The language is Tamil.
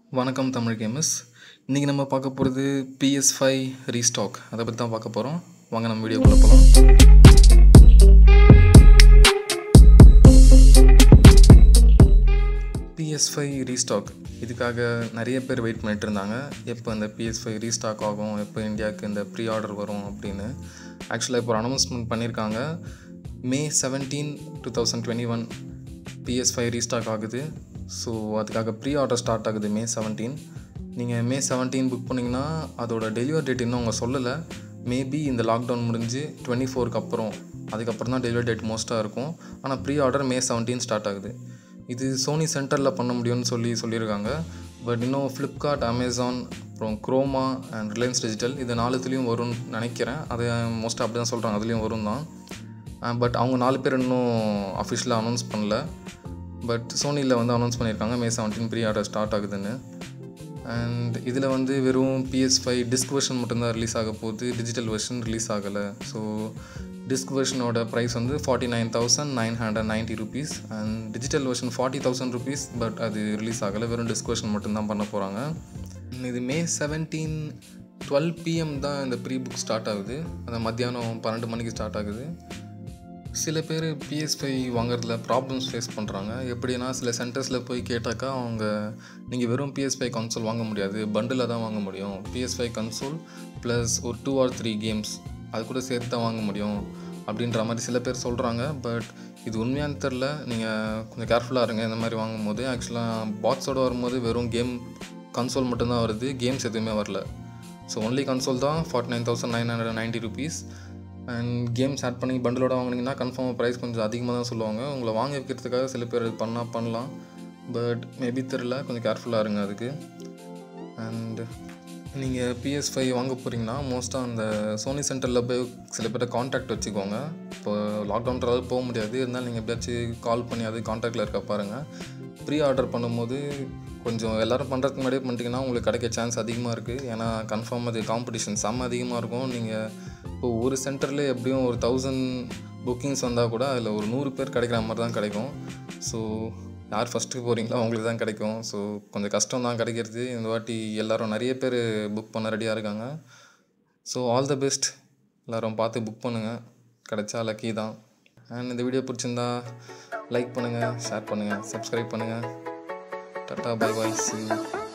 வணக்கம் தமிழ் கேமர்ஸ் இன்றைக்கி நம்ம பார்க்க போகிறது பிஎஸ் ஃபைவ் ரீஸ்டாக் அதை பற்றி தான் பார்க்க போகிறோம் வாங்க நம்ம வீடியோக்குள்ளே போகலாம் பிஎஸ் ஃபைவ் ரீஸ்டாக் இதுக்காக நிறைய பேர் வெயிட் பண்ணிட்டு இருந்தாங்க எப்போ இந்த பிஎஸ் ஃபைவ் ரீஸ்டாக் ஆகும் எப்போ இந்தியாவுக்கு இந்த ப்ரீ ஆர்டர் வரும் அப்படின்னு ஆக்சுவலாக இப்போ ஒரு அனௌன்ஸ்மெண்ட் பண்ணியிருக்காங்க May seventeen two thousand twenty one PS five restock ஆகுது ஸோ அதுக்காக ப்ரீ ஆர்டர் ஸ்டார்ட் ஆகுது மே செவன்டீன் நீங்கள் மே செவன்டீன் புக் பண்ணிங்கன்னா அதோட டெலிவரி டேட் இன்னும் அவங்க சொல்லலை மேபி இந்த லாக்டவுன் முடிஞ்சு டுவெண்ட்டி ஃபோருக்கு அப்புறம் அதுக்கப்புறம் தான் டெலிவரி டேட் மோஸ்ட்டாக இருக்கும் ஆனால் pre order May seventeen start ஆகுது இது சோனி சென்டரில் பண்ண முடியும்னு சொல்லி சொல்லியிருக்காங்க பட் இன்னும் ஃப்ளிப்கார்ட் அமேசான் அப்புறம் குரோமா அண்ட் ரிலையன்ஸ் டிஜிட்டல் இது நாலுத்துலேயும் வரும்னு நினைக்கிறேன் அது மோஸ்ட்டாக அப்படி தான் சொல்கிறாங்க அதுலேயும் வரும் தான் பட் அவங்க நாலு பேர் இன்னும் அஃபிஷியலாக அனௌன்ஸ் பண்ணல பட் சோனியில் வந்து அனௌன்ஸ் பண்ணியிருக்காங்க May seventeen pre order start ஆகுதுன்னு அண்ட் இதில் வந்து வெறும் பிஎஸ் ஃபைவ் டிஸ்க் வெர்ஷன் மட்டும்தான் ரிலீஸ் ஆக போகுது டிஜிட்டல் வெர்ஷன் ரிலீஸ் ஆகலை ஸோ டிஸ்க் வெர்ஷனோட ப்ரைஸ் வந்து forty nine thousand nine hundred ninety rupees and digital version forty thousand rupees but அது ரிலீஸ் ஆகலை வெறும் டிஸ்க் வெர்ஷன் மட்டும்தான் பண்ண போகிறாங்க இது மே செவன்டீன் டுவெல் பிஎம் தான் இந்த ப்ரீ புக் ஸ்டார்ட் ஆகுது அது மத்தியானம் பன்னெண்டு மணிக்கு ஸ்டார்ட் ஆகுது சில பேர் பிஎஸ் ஃபைவ் வாங்குறதுல ப்ராப்ளம்ஸ் ஃபேஸ் பண்ணுறாங்க எப்படின்னா சில சென்டர்ஸில் போய் கேட்டாக்கா அவங்க நீங்கள் வெறும் பிஎஸ் ஃபைவ் கன்சோல் வாங்க முடியாது பண்டில் தான் வாங்க முடியும் பிஎஸ் ஃபைவ் கன்சோல் ப்ளஸ் ஒரு டூ ஆர் த்ரீ கேம்ஸ் அது கூட சேர்த்து தான் வாங்க முடியும் அப்படின்ற மாதிரி சில பேர் சொல்கிறாங்க பட் இது உண்மையானு தெரில நீங்கள் கொஞ்சம் கேர்ஃபுல்லாக இருங்க இந்த மாதிரி வாங்கும்போது ஆக்சுவலாக பாக்ஸோடு வரும்போது வெறும் கேம் கன்சோல் மட்டும்தான் வருது கேம்ஸ் எதுவுமே வரல ஸோ ஒன்லி கன்சோல் தான் forty nine thousand nine hundred ninety rupees and games add பண்ணி பண்டிலோட வாங்கினீங்கன்னா கன்ஃபார்மாக ப்ரைஸ் கொஞ்சம் அதிகமாக தான் சொல்லுவாங்க உங்களை வாங்க வைக்கிறதுக்காக சில பேர் இது பண்ணால் பண்ணலாம் பட் மேபி தெரில கொஞ்சம் கேர்ஃபுல்லாக இருங்க அதுக்கு அண்ட் நீங்கள் பிஎஸ் ஃபைவ் வாங்க போகிறீங்கன்னா மோஸ்ட்டாக அந்த சோனி சென்டரில் போய் சில பேரை காண்டாக்ட் வச்சுக்கோங்க இப்போ லாக்டவுன்றால போக முடியாது இருந்தாலும் நீங்கள் எப்படியாச்சும் கால் பண்ணி அது காண்டாக்டில் இருக்க பாருங்கள் ப்ரீ ஆர்டர் பண்ணும்போது கொஞ்சம் எல்லோரும் பண்ணுறதுக்கு முன்னாடியே பண்ணிட்டீங்கன்னா உங்களுக்கு கிடைக்க சான்ஸ் அதிகமாக இருக்குது ஏன்னா கன்ஃபார்ம் அது காம்படிஷன் செம்ம அதிகமாக இருக்கும் நீங்கள் இப்போ ஒரு சென்டரில் எப்படியும் ஒரு தௌசண்ட் புக்கிங்ஸ் வந்தால் கூட அதில் ஒரு நூறு பேர் கிடைக்கிற மாதிரி தான் கிடைக்கும் ஸோ யார் ஃபஸ்ட்டு போகிறீங்களோ அவங்களுக்கு தான் கிடைக்கும் ஸோ கொஞ்சம் கஷ்டம் தான் கிடைக்கிறது இந்த வாட்டி எல்லோரும் நிறைய பேர் புக் பண்ண ரெடியாக இருக்காங்க ஸோ ஆல் த பெஸ்ட் எல்லோரும் பார்த்து புக் பண்ணுங்கள் கிடைச்சா லக்கி தான் அண்ட் இந்த வீடியோ பிடிச்சிருந்தா லைக் பண்ணுங்கள் ஷேர் பண்ணுங்கள் சப்ஸ்கிரைப் பண்ணுங்கள் டாட்டா பை பாய் சி